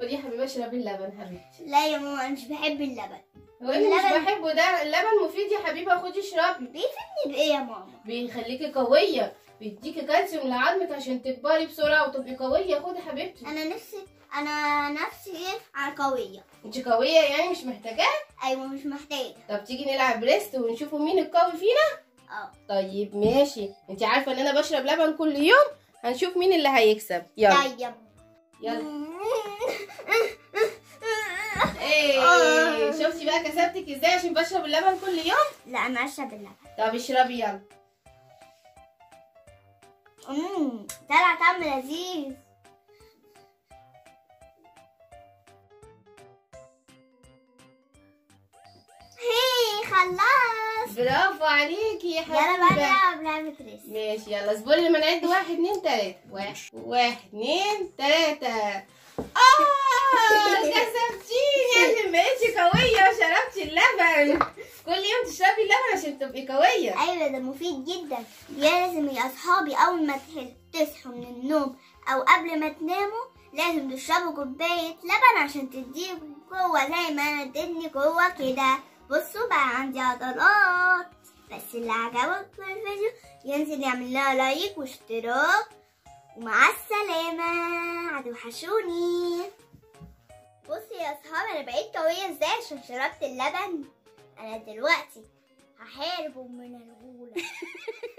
خدي يا حبيبه اشربي اللبن حبيبتي لا يا ماما انا مش بحب اللبن هو اللي مش اللبن- بحبه ده اللبن مفيد يا حبيبه خدي اشربي بيفيدني بايه يا ماما بيخليكي قويه بيديكي كالسيوم لعظمك عشان تكبري بسرعه وتبقي قويه خدي حبيبتي انا نفسي انا نفسي على قويه انت قويه يعني مش محتاجاه ايوه مش محتاجه طب تيجي نلعب بريست ونشوفوا مين القوي فينا اه طيب ماشي انت عارفه ان انا بشرب لبن كل يوم هنشوف مين اللي هيكسب يلا طيب يلا ايه شفتي بقى كسبتك ازاي عشان بشرب اللبن كل يوم لا انا اشرب اللبن طب اشربي يلا امم طلع طعم لذيذ هي خلاص برافو عليكي يا يلا بقى حبيبه نلعب لعبة ريس ماشي يلا اصبري لما نعد واحد اتنين تلاته واحد واحد اتنين تلاته اه كسبتيني عشان بقيتي قويه وشربتي اللبن كل يوم تشربي اللبن عشان تبقي قويه ايوه ده مفيد جدا لازم يا اصحابي اول ما تح- تصحوا من النوم او قبل ما تناموا لازم تشربوا كوبايه لبن عشان تديكوا قوه زي ما انا ادتني قوه كده بصوا بقى عندي عضلات بس اللي عجبك في الفيديو ينزل يعمل لها لايك واشتراك ومع السلامه هتوحشوني بصي يا اصحابي انا بقيت قويه ازاي عشان شربت اللبن انا دلوقتي هحاربه من الغولة